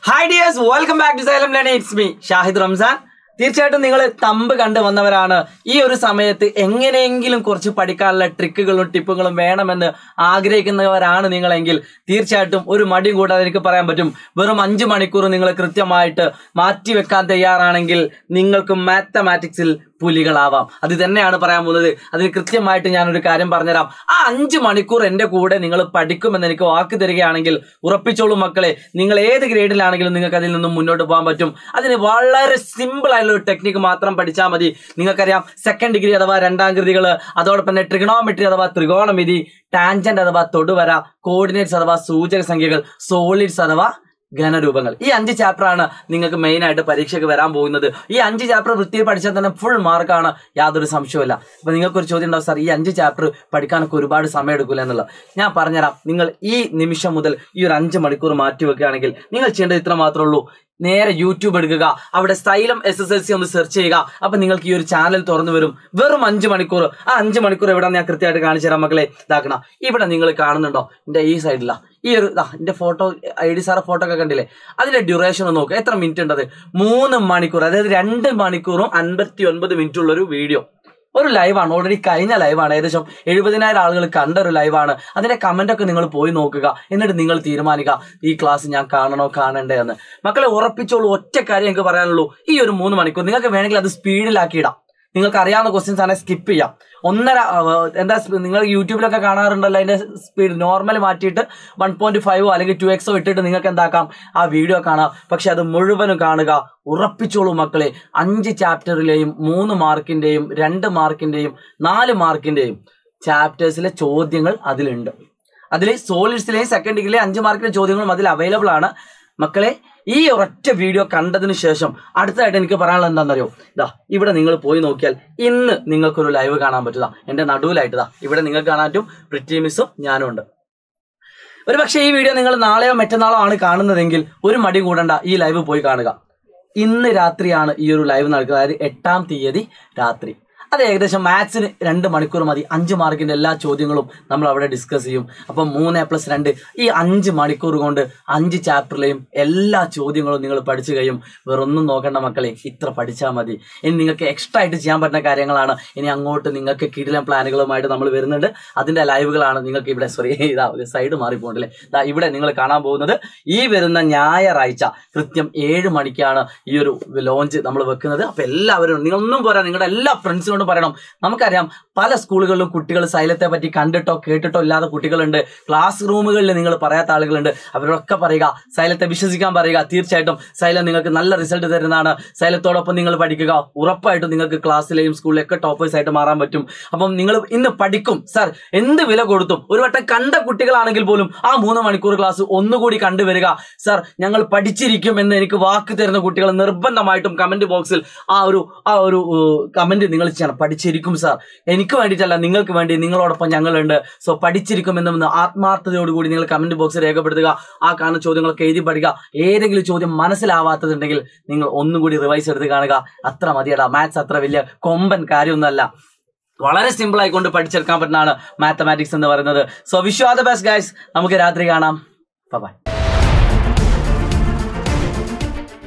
hi dears welcome back to Xylem learning it's me Shahid Ramzan തീർച്ചയായിട്ടും നിങ്ങൾ thumb കണ്ടു വന്നവരാണ് ഈ ഒരു സമയത്ത് എങ്ങനെയെങ്കിലും കുറച്ച് പഠിക്കാനുള്ള ട്രിക്കുകളും ടിപ്പുകളും വേണമെന്ന് ആഗ്രഹിക്കുന്നവരാണ് നിങ്ങളെങ്കിൽ തീർച്ചയായിട്ടും ഒരു മടിയും കൂടാതെ എനിക്ക് പറയാൻ പറ്റും വെറും അഞ്ച് മണിക്കൂർ നിങ്ങൾ കൃത്യമായിട്ട് മാറ്റിവെക്കാൻ തയ്യാറാണെങ്കിൽ നിങ്ങൾക്ക് മാത്തമാറ്റിക്സിൽ പുലികളാവാം അത് തന്നെയാണ് പറയാൻ പോകുന്നത് അതിന് കൃത്യമായിട്ട് ഞാനൊരു കാര്യം പറഞ്ഞുതരാം ആ അഞ്ച് മണിക്കൂർ എൻ്റെ കൂടെ നിങ്ങൾ പഠിക്കുമെന്ന് എനിക്ക് വാക്ക് തരികയാണെങ്കിൽ ഉറപ്പിച്ചോളൂ മക്കളെ നിങ്ങൾ ഏത് ഗ്രേഡിലാണെങ്കിലും നിങ്ങൾക്ക് അതിൽ നിന്നും മുന്നോട്ട് പോകാൻ പറ്റും അതിന് വളരെ സിമ്പിൾ ആയിട്ടുള്ള ഒരു ടെക്നിക്ക് മാത്രം പഠിച്ചാൽ മതി നിങ്ങൾക്കറിയാം സെക്കൻഡ് ഡിഗ്രി അഥവാ രണ്ടാം കൃതികൾ അതോടൊപ്പം തന്നെ ട്രിഗണോമെട്രി അഥവാ ത്രികോണമിതി ടാൻജന്റ് അഥവാ തൊടുവര കോർഡിനേറ്റ്സ് അഥവാ സൂചക സംഖ്യകൾ സോളിഡ്സ് അഥവാ ഘനരൂപങ്ങൾ ഈ അഞ്ച് ചാപ്റ്റർ ആണ് നിങ്ങൾക്ക് മെയിൻ ആയിട്ട് പരീക്ഷയ്ക്ക് വരാൻ പോകുന്നത് ഈ അഞ്ച് ചാപ്റ്റർ വൃത്തിയിൽ പഠിച്ചാൽ തന്നെ ഫുൾ മാർക്കാണ് യാതൊരു സംശയവുമില്ല അപ്പൊ നിങ്ങൾക്ക് ഒരു ചോദ്യം ഉണ്ടാവും സാർ ഈ അഞ്ച് ചാപ്റ്റർ പഠിക്കാനൊക്കെ ഒരുപാട് സമയം എടുക്കില്ല എന്നുള്ളത് ഞാൻ പറഞ്ഞുതരാം നിങ്ങൾ ഈ നിമിഷം മുതൽ ഈ ഒരു അഞ്ച് മണിക്കൂർ മാറ്റി വെക്കുകയാണെങ്കിൽ നിങ്ങൾ ചെയ്യേണ്ടത് ഇത്ര മാത്രമേ ഉള്ളൂ നേരെ യൂട്യൂബ് എടുക്കുക അവിടെ Xylem S S L C ഒന്ന് സെർച്ച് ചെയ്യുക അപ്പൊ നിങ്ങൾക്ക് ഈ ഒരു ചാനൽ തുറന്നു വരും വെറും അഞ്ച് മണിക്കൂർ ആ അഞ്ച് മണിക്കൂർ എവിടെ ഞാൻ കൃത്യമായിട്ട് കാണിച്ചു തരാം മക്കളെ ഇതാക്കണം ഇവിടെ നിങ്ങൾ കാണുന്നുണ്ടോ എന്റെ ഈ സൈഡിലാ ഈ ഒരു ദാ എന്റെ ഫോട്ടോ ഐ ഡി സാറെ ഫോട്ടോ ഒക്കെ കണ്ടില്ലേ അതിന്റെ ഡ്യൂറേഷൻ ഒന്ന് നോക്കുക എത്ര മിനിറ്റ് ഉണ്ടത് മൂന്ന് മണിക്കൂർ അതായത് രണ്ട് മണിക്കൂറും അൻപത്തി ഒൻപത് മിനിറ്റ് ഉള്ള ഒരു വീഡിയോ ഒരു ലൈവാണ് ഓൾറെഡി കഴിഞ്ഞ ലൈവാണ് ഏകദേശം എഴുപതിനായിരം ആളുകൾ കണ്ട ഒരു ലൈവാണ് അതിന്റെ കമന്റ് ഒക്കെ നിങ്ങൾ പോയി നോക്കുക എന്നിട്ട് നിങ്ങൾ തീരുമാനിക്കുക ഈ ക്ലാസ് ഞാൻ കാണണോ കാണണ്ടേ എന്ന് മക്കളെ ഉറപ്പിച്ചോളൂ ഒറ്റ കാര്യം എനിക്ക് പറയാനുള്ളൂ ഈ ഒരു മൂന്ന് മണിക്കൂർ നിങ്ങൾക്ക് വേണമെങ്കിൽ അത് സ്പീഡിലാക്കിയിടാം നിങ്ങൾക്ക് അറിയാവുന്ന ക്വസ്റ്റ്യൻസ് ആണെങ്കിൽ സ്കിപ്പ് ചെയ്യാം ഒന്നര ആ, എന്താ സ്പ- നിങ്ങൾ യൂട്യൂബിലൊക്കെ കാണാറുണ്ടല്ലോ അതിന്റെ സ്പീഡ് നോർമൽ മാറ്റിയിട്ട് വൺ പോയിന്റ് ഫൈവോ അല്ലെങ്കിൽ ടു എക്സോ ഇട്ടിട്ട് നിങ്ങൾക്ക് എന്താക്കാം ആ വീഡിയോ കാണാം പക്ഷെ അത് മുഴുവനും കാണുക ഉറപ്പിച്ചോളൂ മക്കളെ അഞ്ച് ചാപ്റ്ററിലെയും മൂന്ന് മാർക്കിന്റെയും രണ്ട് മാർക്കിന്റെയും നാല് മാർക്കിന്റെയും ചാപ്റ്റേഴ്സിലെ ചോദ്യങ്ങൾ അതിലുണ്ട് അതിൽ സോളിഡ്സിലെയും സെക്കൻഡ് ഡിഗ്രിയിലെ അഞ്ച് മാർക്കിന്റെ ചോദ്യങ്ങളും അതിൽ അവൈലബിൾ ആണ് മക്കളെ ഈ ഒരൊറ്റ വീഡിയോ കണ്ടതിന് ശേഷം അടുത്തതായിട്ട് എനിക്ക് പറയാനുള്ളത് എന്താണെന്നറിയോ ഇതാ ഇവിടെ നിങ്ങൾ പോയി നോക്കിയാൽ ഇന്ന് നിങ്ങൾക്കൊരു ലൈവ് കാണാൻ പറ്റുക എന്റെ നടുവിലായിട്ട് ഇതാ ഇവിടെ നിങ്ങൾക്ക് കാണാൻ പറ്റും പ്രിറ്റി മിസ്സും ഞാനും ഉണ്ട് ഒരു പക്ഷേ ഈ വീഡിയോ നിങ്ങൾ നാളെയോ മറ്റന്നാളോ ആണ് കാണുന്നതെങ്കിൽ ഒരു മടി കൂടണ്ട ഈ ലൈവ് പോയി കാണുക ഇന്ന് രാത്രിയാണ് ഈ ഒരു ലൈവ് നടക്കുന്നത് അതായത് എട്ടാം തീയതി രാത്രി അത് ഏകദേശം മാത്സിന് രണ്ട് മണിക്കൂർ മതി അഞ്ച് മാർക്കിന്റെ എല്ലാ ചോദ്യങ്ങളും നമ്മൾ അവിടെ ഡിസ്കസ് ചെയ്യും അപ്പം മൂന്ന് പ്ലസ് രണ്ട് ഈ അഞ്ച് മണിക്കൂർ കൊണ്ട് അഞ്ച് ചാപ്റ്ററിലെയും എല്ലാ ചോദ്യങ്ങളും നിങ്ങൾ പഠിച്ചു കഴിയും വേറൊന്നും നോക്കേണ്ട മക്കളെ ഇത്ര പഠിച്ചാൽ മതി ഇനി നിങ്ങൾക്ക് എക്സ്ട്രാ ആയിട്ട് ചെയ്യാൻ പറ്റുന്ന കാര്യങ്ങളാണ് ഇനി അങ്ങോട്ട് നിങ്ങൾക്ക് കിടിലം പ്ലാനുകളുമായിട്ട് നമ്മൾ വരുന്നുണ്ട് അതിന്റെ ലൈവുകളാണ് നിങ്ങൾക്ക് ഇവിടെ സോറി ഇതാ സൈഡ് മാറിപ്പോണ്ടല്ലേ ദാ ഇവിടെ നിങ്ങൾ കാണാൻ പോകുന്നത് ഈ വരുന്ന ഞായറാഴ്ച കൃത്യം ഏഴ് മണിക്കാണ് ഈ ഒരു ലോഞ്ച് നമ്മൾ വെക്കുന്നത് അപ്പൊ എല്ലാവരും നിങ്ങളൊന്നും പോരാ നിങ്ങളുടെ എല്ലാ ഫ്രണ്ട്സിനോടും പറയണം നമുക്കറിയാം പല സ്കൂളുകളിലും കുട്ടികൾ സൈലത്തെ പറ്റി കണ്ടിട്ടോ കേട്ടിട്ടോ ഇല്ലാത്ത കുട്ടികളുണ്ട് ക്ലാസ് റൂമുകളിൽ നിങ്ങൾ പറയാത്ത ആളുകളുണ്ട് അവരോടൊക്കെ പറയുക സൈലത്തെ വിശ്വസിക്കാൻ പറയുക തീർച്ചയായിട്ടും സൈലം നിങ്ങൾക്ക് നല്ല റിസൾട്ട് തരുന്നതാണ് സൈലത്തോടൊപ്പം നിങ്ങൾ പഠിക്കുക ഉറപ്പായിട്ടും നിങ്ങൾക്ക് ക്ലാസ്സിലെയും സ്കൂളിലൊക്കെ ടോപ്പേഴ്സ് ആയിട്ട് മാറാൻ പറ്റും അപ്പം നിങ്ങൾ ഇന്ന് പഠിക്കും സാർ എന്ത് വില കൊടുത്തും ഒരു വട്ടം കണ്ട കുട്ടികളാണെങ്കിൽ പോലും ആ മൂന്ന് മണിക്കൂർ ക്ലാസ് ഒന്നുകൂടി കണ്ടുവരിക സാർ ഞങ്ങൾ പഠിച്ചിരിക്കും എന്ന് എനിക്ക് വാക്ക് തരുന്ന കുട്ടികൾ നിർബന്ധമായിട്ടും കമന്റ് ബോക്സിൽ ആ ഒരു ആ ഒരു കമന്റ് നിങ്ങൾ ചെയ്യണം പഠിച്ചിരിക്കും സാർ എനിക്ക് വേണ്ടിയിട്ടല്ല നിങ്ങൾക്ക് വേണ്ടി നിങ്ങളോടൊപ്പം ഞങ്ങളുണ്ട് സോ പഠിച്ചിരിക്കുമെന്ന് ആത്മാർത്ഥതയോടുകൂടി നിങ്ങൾ കമന്റ് ബോക്സിൽ രേഖപ്പെടുത്തുക ആ കാണുന്ന ചോദ്യങ്ങളൊക്കെ എഴുതി പഠിക്കുക ഏതെങ്കിലും ചോദ്യം മനസ്സിലാവാത്തതുണ്ടെങ്കിൽ നിങ്ങൾ ഒന്നുകൂടി റിവൈസ് എടുത്ത് കാണുക അത്ര മതിയടാ മാത്സ് അത്ര വലിയ കൊമ്പൻ കാര്യമൊന്നുമല്ല വളരെ സിമ്പിൾ ആയിക്കൊണ്ട് പഠിച്ചെടുക്കാൻ പറ്റുന്നതാണ് മാത്തമാറ്റിക്സ് എന്ന് പറയുന്നത് so wish you are the best guys നമുക്ക് രാത്രി കാണാം ബൈ